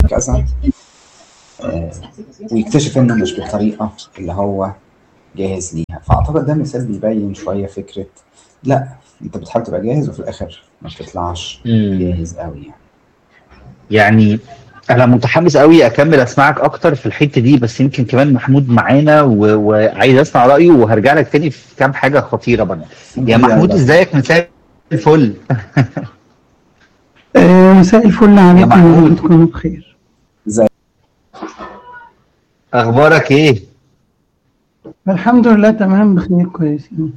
كذا آه، ويكتشف انه مش بالطريقه اللي هو جاهز ليها فاعتقد ده مثال بيبين شويه فكره لا انت بتحاول تبقى جاهز وفي الاخر ما بتطلعش مم. جاهز قوي يعني يعني انا متحمس قوي اكمل اسمعك اكتر في الحته دي بس يمكن كمان محمود معانا و... وعايز اسمع رايه وهرجع لك تاني في كام حاجه خطيره بقى يا محمود ازيك مساء الفل آه، مساء الفل عليكم محمود. ورحمة تكونوا بخير اخبارك ايه الحمد لله تمام بخير كويسين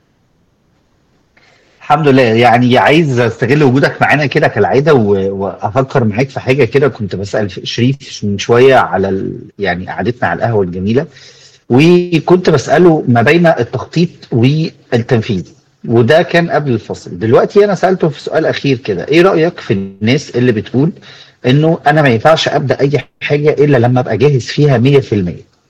الحمد لله يعني عايز استغل وجودك معانا كده كالعاده و... وافكر معاك في حاجه كده كنت بسال شريف من شويه على ال... يعني قعدتنا على القهوه الجميله وكنت بساله ما بين التخطيط والتنفيذ وده كان قبل الفصل دلوقتي انا سالته في سؤال اخير كده ايه رايك في الناس اللي بتقول انه انا ما ينفعش ابدا اي حاجه الا لما ابقى جاهز فيها 100%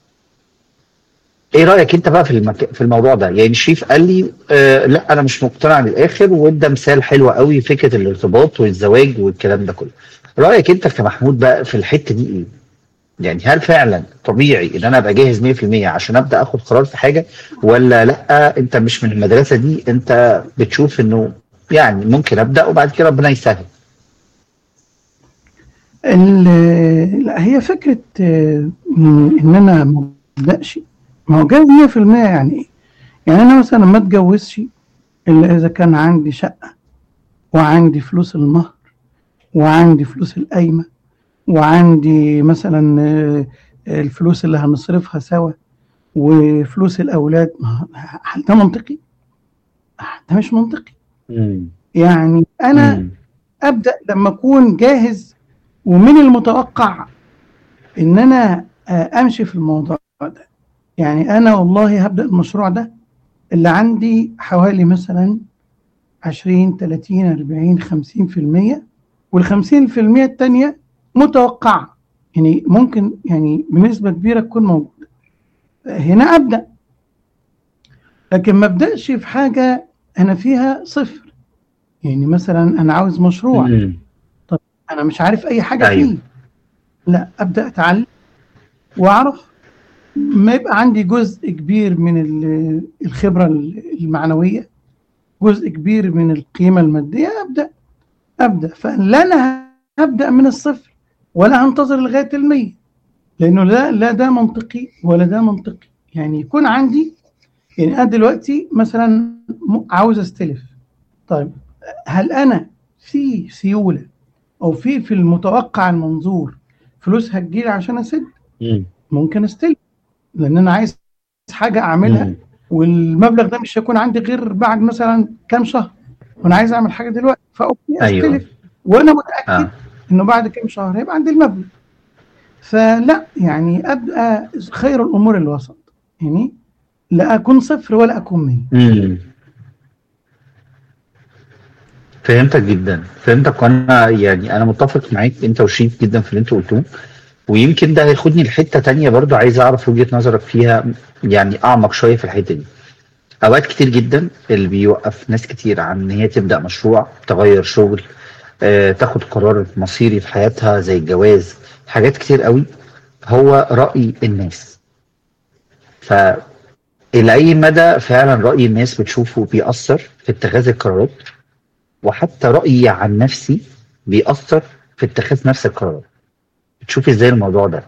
ايه رايك انت بقى في المك... في الموضوع ده يعني شريف قال لي آه لا انا مش مقتنع للاخر وادى مثال حلو قوي فكره الارتباط والزواج والكلام ده كله رايك انت كمحمود بقى في الحته دي ايه يعني هل فعلا طبيعي ان انا ابقى جاهز 100% عشان ابدا اخد قرار في حاجه ولا لا انت مش من المدرسه دي انت بتشوف انه يعني ممكن ابدا وبعد كده ربنا يسهل ال- لا هي فكرة آه، إن أنا ما أبدأش ما هو جاهز 100% يعني إيه؟ يعني أنا مثلا ما أتجوزش إلا إذا كان عندي شقة وعندي فلوس المهر وعندي فلوس القايمة وعندي مثلا آه، الفلوس اللي هنصرفها سوا وفلوس الأولاد ما هل ده منطقي؟ ده مش منطقي يعني أنا مم. ابدا لما اكون جاهز ومن المتوقع ان انا آه، امشي في الموضوع ده يعني انا والله هبدا المشروع ده اللي عندي حوالي مثلا 20 30 40 50% وال 50% التانية متوقعة يعني ممكن يعني بنسبة كبيرة تكون موجودة هنا ابدا لكن ما ابداش في حاجة انا فيها صفر يعني مثلا انا عاوز مشروع مم. انا مش عارف اي حاجه أيوة. فيه لا ابدا اتعلم واعرف ما يبقى عندي جزء كبير من ال- الخبره المعنويه جزء كبير من القيمه الماديه ابدا ابدا فلا انا هبدا من الصفر ولا هنتظر لغايه المية لانه لا لا ده منطقي ولا ده منطقي يعني يكون عندي يعني انا دلوقتي مثلا م- عاوز استلف طيب هل انا في سيوله او في في المتوقع المنظور فلوس هتجيلي عشان اسد مم. ممكن استلف لان انا عايز حاجه اعملها مم. والمبلغ ده مش هيكون عندي غير بعد مثلا كام شهر وانا عايز اعمل حاجه دلوقتي فاوكي أيوة. استلف وانا متاكد آه. انه بعد كام شهر هيبقى عندي المبلغ فلا يعني ابقى خير الامور الوسط يعني لا اكون صفر ولا اكون 100 مم. فهمتك جدا فهمتك وانا يعني انا متفق معاك انت وشريف جدا في اللي انت قلتوه ويمكن ده هياخدني لحته تانية برضو عايز اعرف وجهه نظرك فيها يعني اعمق شويه في الحته دي اوقات كتير جدا اللي بيوقف ناس كتير عن ان هي تبدا مشروع تغير شغل آه، تاخد قرار مصيري في حياتها زي الجواز حاجات كتير قوي هو راي الناس ف الى اي مدى فعلا راي الناس بتشوفه بيأثر في اتخاذ القرارات وحتى رايي عن نفسي بيأثر في اتخاذ نفس القرارات بتشوفي ازاي الموضوع ده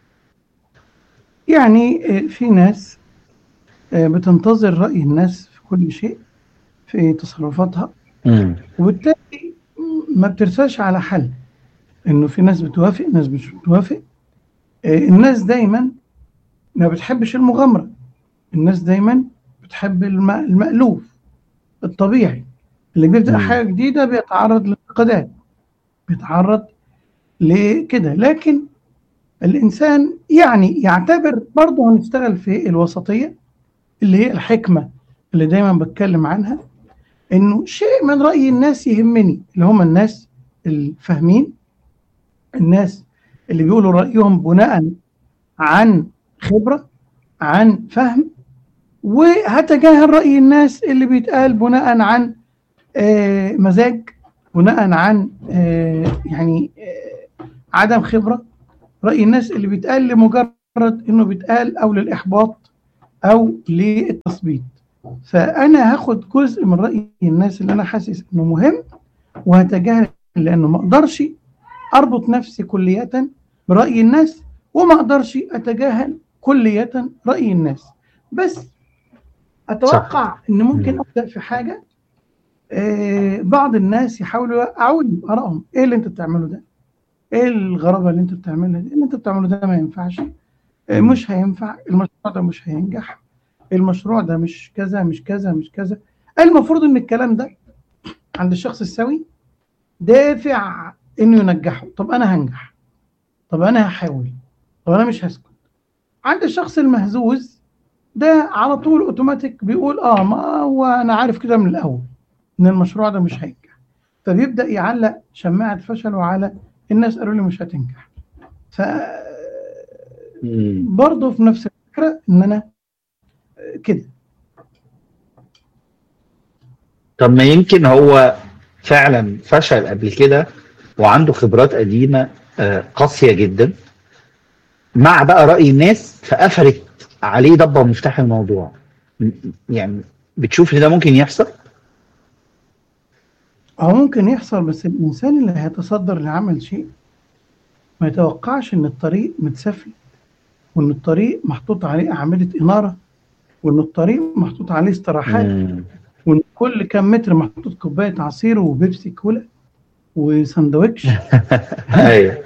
يعني آه، في ناس آه، بتنتظر رأي الناس في كل شيء في تصرفاتها امم وبالتالي ما بترساش على حل انه في ناس بتوافق ناس مش بتوافق آه، الناس دايما ما بتحبش المغامرة الناس دايما بتحب الم- المألوف الطبيعي اللي بيبدأ مم. حاجة جديدة بيتعرض لانتقادات بيتعرض لكده لكن الإنسان يعني يعتبر برضه هنشتغل في الوسطية اللي هي الحكمة اللي دايما بتكلم عنها إنه شيء من رأي الناس يهمني اللي هم الناس الفاهمين الناس اللي بيقولوا رأيهم بناء عن خبرة عن فهم وهتجاهل رأي الناس اللي بيتقال بناء عن آه، مزاج بناء عن آه، يعني آه، عدم خبره راي الناس اللي بيتقال لمجرد انه بيتقال او للاحباط او للتثبيط فانا هاخد جزء من راي الناس اللي انا حاسس انه مهم وهتجاهل لانه ما اقدرش اربط نفسي كليه براي الناس وما اقدرش اتجاهل كليه راي الناس بس اتوقع ان ممكن مم. ابدا في حاجه آه، بعض الناس يحاولوا يوقعوني بارائهم ايه اللي انت بتعمله ده؟ ايه الغرابه اللي انت بتعملها دي؟ اللي انت بتعمله ده ما ينفعش آه، مم. مش هينفع المشروع ده مش هينجح المشروع ده مش كذا مش كذا مش كذا المفروض ان الكلام ده عند الشخص السوي دافع انه ينجحه طب انا هنجح طب انا هحاول طب انا مش هسكت عند الشخص المهزوز ده على طول اوتوماتيك بيقول اه ما هو انا عارف كده من الاول ان المشروع ده مش هينجح فبيبدا يعلق شماعه فشله على الناس قالوا لي مش هتنجح ف مم. برضه في نفس الفكره ان انا كده طب ما يمكن هو فعلا فشل قبل كده وعنده خبرات قديمة آه، قاسية جدا مع بقى رأي الناس فقفلت عليه ضبة مفتاح الموضوع م- يعني بتشوف ان ده ممكن يحصل؟ هو ممكن يحصل بس الانسان اللي هيتصدر لعمل شيء ما يتوقعش ان الطريق متسفل وان الطريق محطوط عليه اعمده اناره وان الطريق محطوط عليه استراحات مم. وان كل كام متر محطوط كوبايه عصير وبيبسي كولا وساندوتش ايوه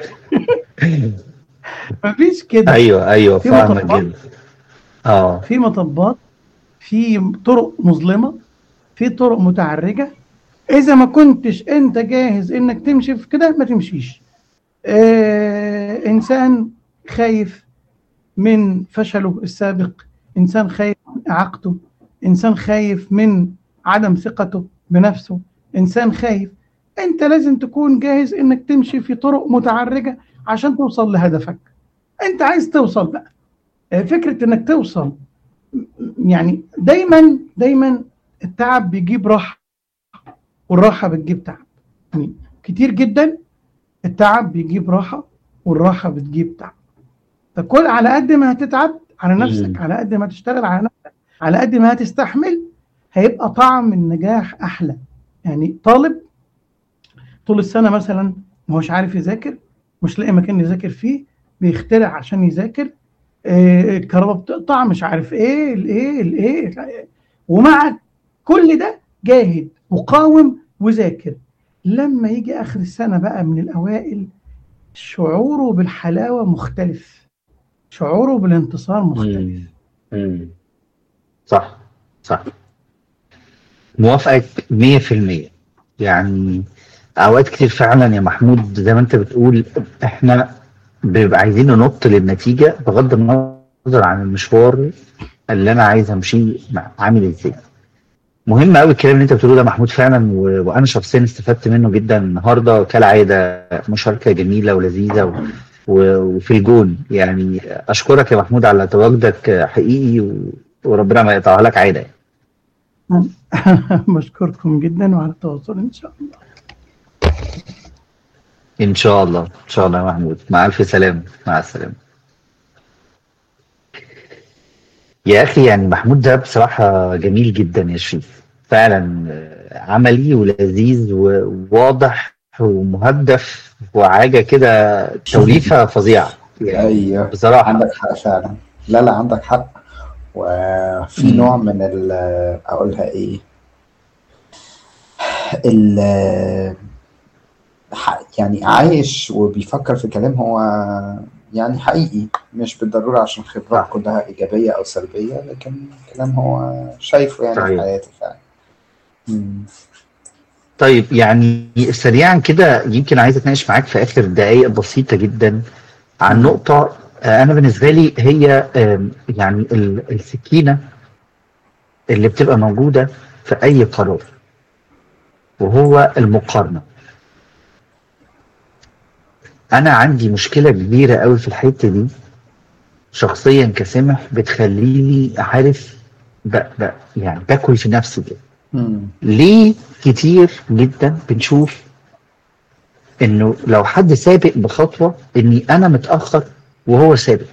مفيش كده ايوه ايوه في فاهمك مطبات. جدا اه في مطبات في طرق مظلمه في طرق متعرجه اذا ما كنتش انت جاهز انك تمشي في كده ما تمشيش آه انسان خايف من فشله السابق انسان خايف من اعاقته انسان خايف من عدم ثقته بنفسه انسان خايف انت لازم تكون جاهز انك تمشي في طرق متعرجه عشان توصل لهدفك انت عايز توصل بقى آه، فكره انك توصل يعني دايما دايما التعب بيجيب راحه والراحه بتجيب تعب يعني كتير جدا التعب بيجيب راحه والراحه بتجيب تعب فكل على قد ما هتتعب على نفسك مم. على قد ما تشتغل على نفسك على قد ما هتستحمل هيبقى طعم النجاح احلى يعني طالب طول السنه مثلا ما هوش عارف يذاكر مش لاقي مكان يذاكر فيه بيخترع عشان يذاكر آه، الكهرباء بتقطع مش عارف ايه الايه الايه ومع كل ده جاهد وقاوم وذاكر لما يجي اخر السنه بقى من الاوائل شعوره بالحلاوه مختلف شعوره بالانتصار مختلف مم. مم. صح صح موافقك 100% يعني اوقات كتير فعلا يا محمود زي ما انت بتقول احنا بيبقى عايزين ننط للنتيجه بغض النظر عن المشوار اللي انا عايز امشيه مع- عامل ازاي مهم قوي الكلام اللي انت بتقوله ده محمود فعلا و... وانا شخصيا استفدت منه جدا النهارده كالعاده مشاركه جميله ولذيذه و... و... وفي الجون يعني اشكرك يا محمود على تواجدك حقيقي و... وربنا ما يقطعها لك عاده بشكركم جدا وعلى التواصل ان شاء الله ان شاء الله ان شاء الله يا محمود مع الف سلامه مع السلامه يا اخي يعني محمود ده بصراحه جميل جدا يا شريف فعلا آه، عملي ولذيذ وواضح ومهدف وحاجه كده توليفه فظيعه يعني ايوه بصراحه عندك حق فعلا لا لا عندك حق وفي مم. نوع من ال اقولها ايه ال ح- يعني عايش وبيفكر في كلام هو يعني حقيقي مش بالضرورة عشان خبرات صح. كلها إيجابية أو سلبية لكن كلام هو شايفه يعني في صحيح. حياته فعلا مم. طيب يعني سريعا كده يمكن عايز اتناقش معاك في اخر دقائق بسيطه جدا عن نقطه آه، انا بالنسبه لي هي آم، يعني ال- السكينه اللي بتبقى موجوده في اي قرار وهو المقارنه انا عندي مشكله كبيره قوي في الحته دي شخصيا كسمح بتخليني عارف ب... ب... يعني باكل في نفسي كده مم. ليه كتير جدا بنشوف انه لو حد سابق بخطوه اني انا متاخر وهو سابق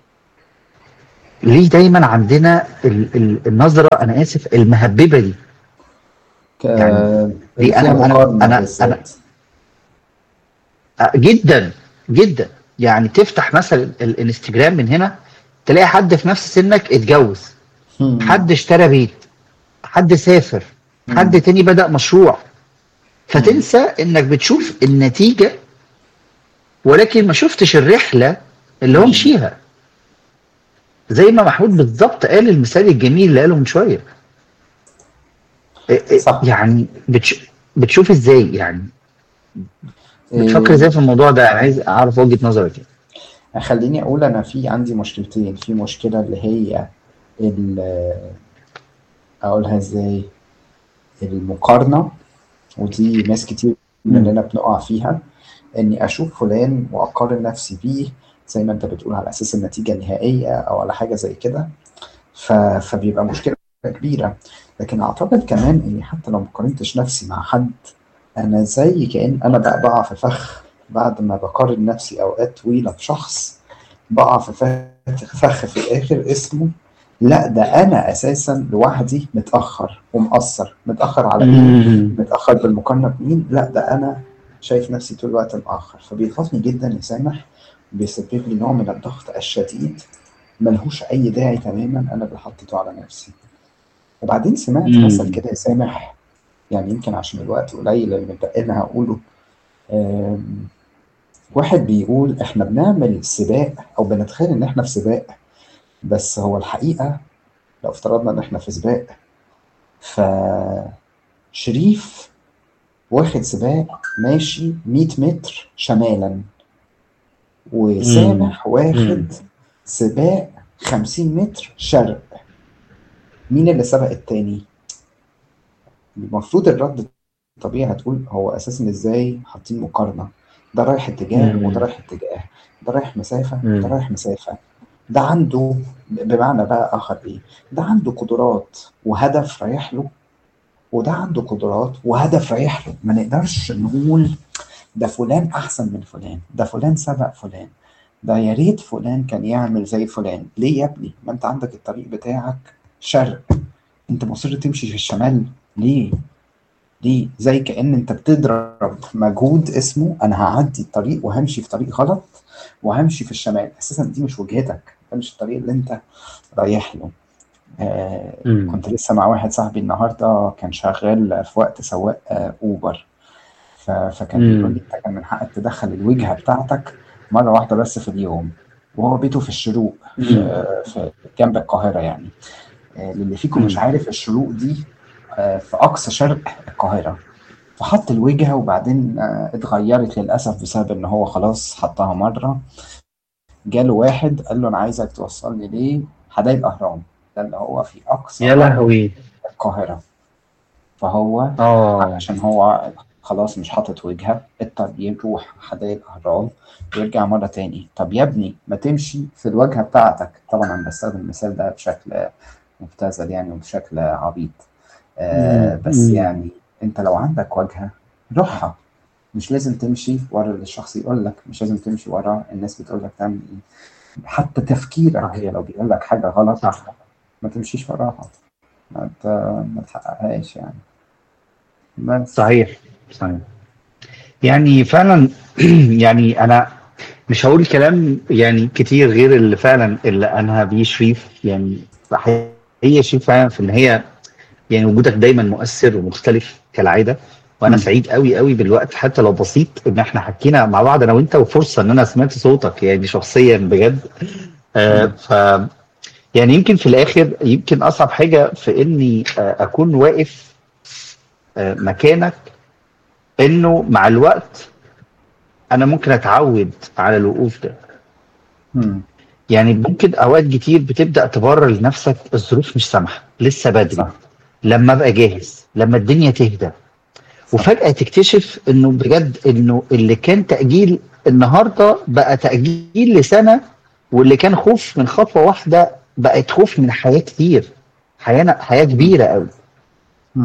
ليه دايما عندنا ال- ال- النظره انا اسف المهببه دي ك- يعني دي فيها أنا- أنا- مقارنة أنا- بالذات. آه، جدا جدا يعني تفتح مثلا ال- الانستجرام من هنا تلاقي حد في نفس سنك اتجوز مم. حد اشترى بيت حد سافر حد مم. تاني بدأ مشروع فتنسى انك بتشوف النتيجة ولكن ما شفتش الرحلة اللي هو مشيها زي ما محمود بالظبط قال المثال الجميل اللي قاله من شوية إيه- إيه، صح. يعني بتش... بتشوف ازاي يعني بتفكر إيه، ازاي في الموضوع ده انا عايز اعرف وجهة نظرك خليني اقول انا في عندي مشكلتين في مشكله اللي هي ال- اقولها ازاي المقارنه ودي ناس كتير مننا بنقع فيها اني اشوف فلان واقارن نفسي بيه زي ما انت بتقول على اساس النتيجه النهائيه او على حاجه زي كده ف... فبيبقى مشكله كبيره لكن اعتقد كمان اني حتى لو ما قارنتش نفسي مع حد انا زي كأن انا بقى بقع في فخ بعد ما بقارن نفسي اوقات طويله بشخص بقع في فخ فخ في الاخر اسمه لا ده انا اساسا لوحدي متاخر ومقصر متاخر على ايه متاخر بالمقارنه بمين لا ده انا شايف نفسي طول الوقت متاخر فبيضغطني جدا يسامح بيسبب لي نوع من الضغط الشديد ملهوش اي داعي تماما انا اللي حطيته على نفسي وبعدين سمعت مم. مثل كده يسامح يعني يمكن عشان الوقت قليل اللي متبقي لنا هقوله آم، واحد بيقول احنا بنعمل سباق او بنتخيل ان احنا في سباق بس هو الحقيقة لو افترضنا ان احنا في سباق فشريف واخد سباق ماشي 100 متر شمالا وسامح مم. واخد سباق 50 متر شرق مين اللي سبق التاني؟ المفروض الرد الطبيعي هتقول هو اساسا ازاي حاطين مقارنة ده رايح اتجاه مم. وده رايح اتجاه ده رايح مسافة مم. ده رايح مسافة ده عنده بمعنى بقى آخر إيه؟ ده عنده قدرات وهدف رايح له وده عنده قدرات وهدف رايح له ما نقدرش نقول ده فلان أحسن من فلان ده فلان سبق فلان ده يا ريت فلان كان يعمل زي فلان ليه يا ابني ما انت عندك الطريق بتاعك شرق انت مصر تمشي في الشمال ليه ليه زي كأن انت بتضرب مجهود اسمه انا هعدي الطريق وهمشي في طريق غلط وهمشي في الشمال اساسا دي مش وجهتك ده مش الطريق اللي انت رايح له آه مم. كنت لسه مع واحد صاحبي النهارده كان شغال في وقت سواق آه اوبر ف- فكان مم. بيقول لي انت كان من حقك تدخل الوجهه بتاعتك مره واحده بس في اليوم وهو بيته في الشروق في, في جنب القاهره يعني آه، للي فيكم مش مم. عارف الشروق دي آه، في اقصى شرق القاهره فحط الوجهه وبعدين آه، اتغيرت للاسف بسبب ان هو خلاص حطها مره جاله واحد قال له انا عايزك توصلني ليه حدائق اهرام ده اللي هو في اقصى يا لهوي القاهره فهو اه عشان هو خلاص مش حاطط وجهه اضطر يروح حدائق اهرام ويرجع مره تاني طب يا ابني ما تمشي في الواجهه بتاعتك طبعا انا بستخدم المثال ده بشكل مبتذل يعني وبشكل عبيط آه مم. بس مم. يعني انت لو عندك واجهه روحها مش لازم تمشي ورا اللي الشخص يقول لك مش لازم تمشي ورا الناس بتقول لك تعمل ايه حتى تفكيرك صحيح. لو بيقول لك حاجه غلط صح ما تمشيش وراها ما ت- ما تحققهاش يعني بس صحيح صحيح يعني فعلا يعني انا مش هقول كلام يعني كتير غير اللي فعلا اللي انهى بيه شريف يعني هي شريف فعلا في ان هي يعني وجودك دايما مؤثر ومختلف كالعاده وانا مم. سعيد قوي قوي بالوقت حتى لو بسيط ان احنا حكينا مع بعض انا وانت وفرصه ان انا سمعت صوتك يعني شخصيا بجد آه ف يعني يمكن في الاخر يمكن اصعب حاجه في اني آه اكون واقف آه مكانك انه مع الوقت انا ممكن اتعود على الوقوف ده مم. يعني ممكن اوقات كتير بتبدا تبرر لنفسك الظروف مش سامحه لسه بدري صح. لما ابقى جاهز لما الدنيا تهدى وفجاه تكتشف انه بجد انه اللي كان تاجيل النهارده بقى تاجيل لسنه واللي كان خوف من خطوه واحده بقت خوف من حياه كتير حياه حياه كبيره قوي مم.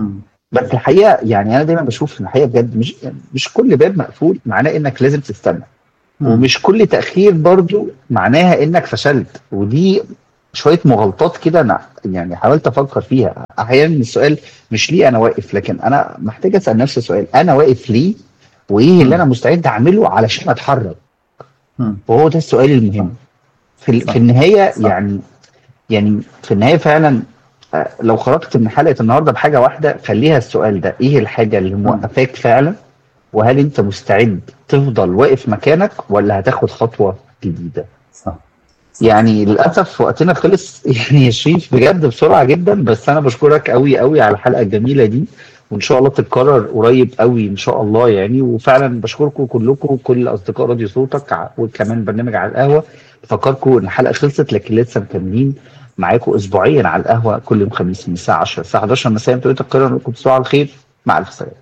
بس الحقيقه يعني انا دايما بشوف ان الحقيقه بجد مش مش كل باب مقفول معناه انك لازم تستنى ومش كل تاخير برضو معناها انك فشلت ودي شويه مغالطات كده انا يعني حاولت افكر فيها احيانا السؤال مش ليه انا واقف لكن انا محتاج اسال نفسي سؤال انا واقف ليه وايه اللي انا مستعد اعمله علشان اتحرك مم. وهو ده السؤال المهم في, ال- صح. في النهايه صح. يعني يعني في النهايه فعلا آه، لو خرجت من حلقه النهارده بحاجه واحده خليها السؤال ده ايه الحاجه اللي موقفاك فعلا وهل انت مستعد تفضل واقف مكانك ولا هتاخد خطوه جديده صح يعني للاسف وقتنا خلص يعني يا شريف بجد بسرعه جدا بس انا بشكرك قوي قوي على الحلقه الجميله دي وان شاء الله تتكرر قريب قوي ان شاء الله يعني وفعلا بشكركم كلكم كل اصدقاء راديو صوتك ع- وكمان برنامج على القهوه بفكركم ان الحلقه خلصت لكن لسه مكملين معاكم اسبوعيا على القهوه كل يوم خميس من الساعه 10 الساعه 11 مساء بتوقيت القاهره نقول لكم تصبحوا على الخير مع الف سلامه